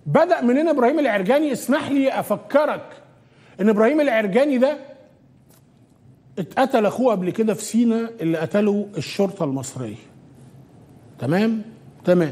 بدا منين ابراهيم العرجاني اسمح لي افكرك ان ابراهيم العرجاني ده اتقتل اخوه قبل كده في سينا اللي قتله الشرطه المصريه تمام تمام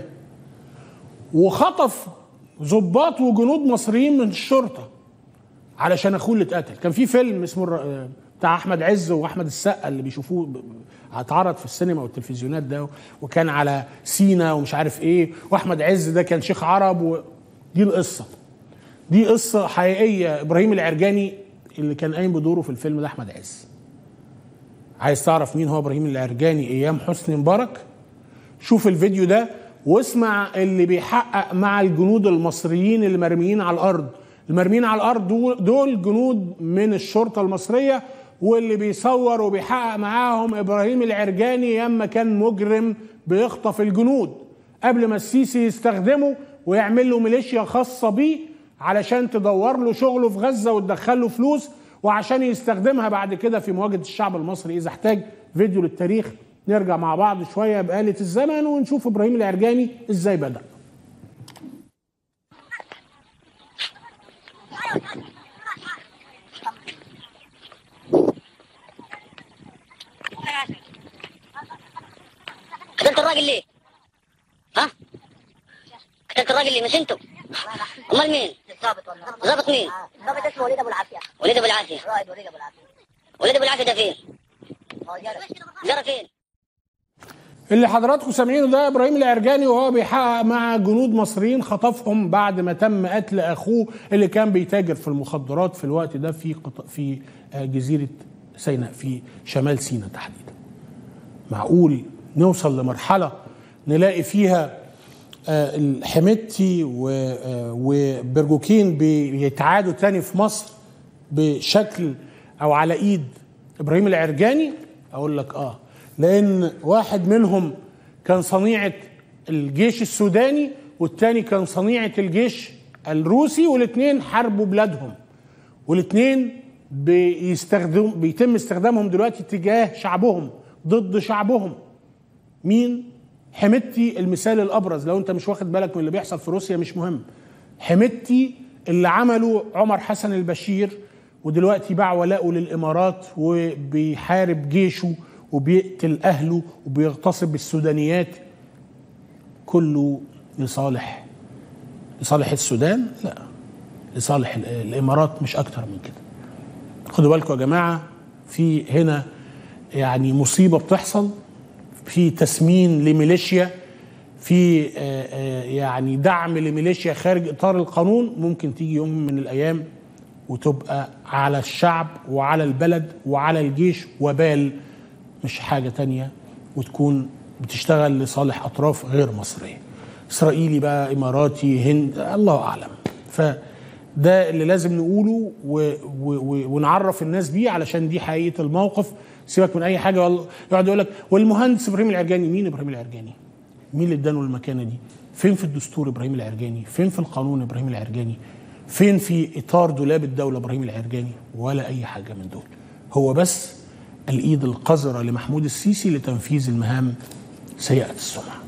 وخطف ضباط وجنود مصريين من الشرطه علشان اخوه اللي اتقتل كان في فيلم اسمه الر- بتاع احمد عز واحمد السقا اللي بيشوفوه ب- اتعرض في السينما والتلفزيونات ده وكان على سينا ومش عارف ايه واحمد عز ده كان شيخ عرب و... دي القصه دي قصه حقيقيه ابراهيم العرجاني اللي كان قايم بدوره في الفيلم ده احمد عز عايز تعرف مين هو ابراهيم العرجاني ايام حسني مبارك شوف الفيديو ده واسمع اللي بيحقق مع الجنود المصريين اللي مرميين على الارض المرميين على الارض دول- دول جنود من الشرطه المصريه واللي بيصور وبيحقق معاهم ابراهيم العرجاني ايام ما كان مجرم بيخطف الجنود قبل ما السيسي يستخدمه ويعمل له ميليشيا خاصه بيه علشان تدور له شغله في غزه وتدخل له فلوس وعشان يستخدمها بعد كده في مواجهه الشعب المصري اذا احتاج فيديو للتاريخ نرجع مع بعض شويه بآلة الزمن ونشوف ابراهيم العرجاني ازاي بدأ قتلت الراجل ليه؟ ها؟ قتلت الراجل ليه مش انتم؟ امال مين؟ الضابط والله ضابط مين؟ الضابط اسمه وليد ابو العافيه وليد ابو العافيه رائد وليد ابو العافيه وليد ابو العافيه ده فين؟ هو جرس جرى فين؟ اللي حضراتكم سامعينه ده ابراهيم العرجاني وهو بيحقق مع جنود مصريين خطفهم بعد ما تم قتل اخوه اللي كان بيتاجر في المخدرات في الوقت ده في قط... في آه، جزيره سيناء في شمال سيناء تحديدا. معقول نوصل لمرحله نلاقي فيها آه، الحميتي و- آه، وبرجوكين بيتعادوا تاني في مصر بشكل او على ايد ابراهيم العرجاني اقول لك اه لان واحد منهم كان صنيعه الجيش السوداني والتاني كان صنيعه الجيش الروسي والاثنين حاربوا بلادهم والاثنين بيستخدم بيتم استخدامهم دلوقتي تجاه شعبهم ضد شعبهم مين حميدتي المثال الابرز لو انت مش واخد بالك من اللي بيحصل في روسيا مش مهم حميدتي اللي عمله عمر حسن البشير ودلوقتي باع ولاءه للامارات وبيحارب جيشه وبيقتل اهله وبيغتصب السودانيات كله لصالح لصالح السودان لا لصالح ال- الامارات مش اكتر من كده خدوا بالكم يا جماعه في هنا يعني مصيبه بتحصل في تسمين لميليشيا في آه، آه، يعني دعم لميليشيا خارج اطار القانون ممكن تيجي يوم من الايام وتبقى على الشعب وعلى البلد وعلى الجيش وبال مش حاجه تانية وتكون بتشتغل لصالح اطراف غير مصريه اسرائيلي بقى اماراتي هند الله اعلم فده اللي لازم نقوله و و و ونعرف الناس بيه علشان دي حقيقه الموقف سيبك من اي حاجه والله يقعد يقول لك والمهندس ابراهيم العرجاني مين ابراهيم العرجاني؟ مين اللي اداله المكانه دي؟ فين في الدستور ابراهيم العرجاني؟ فين في القانون ابراهيم العرجاني؟ فين في اطار دولاب الدوله ابراهيم العرجاني؟ ولا اي حاجه من دول. هو بس الايد القذره لمحمود السيسي لتنفيذ المهام سيئه السمعه.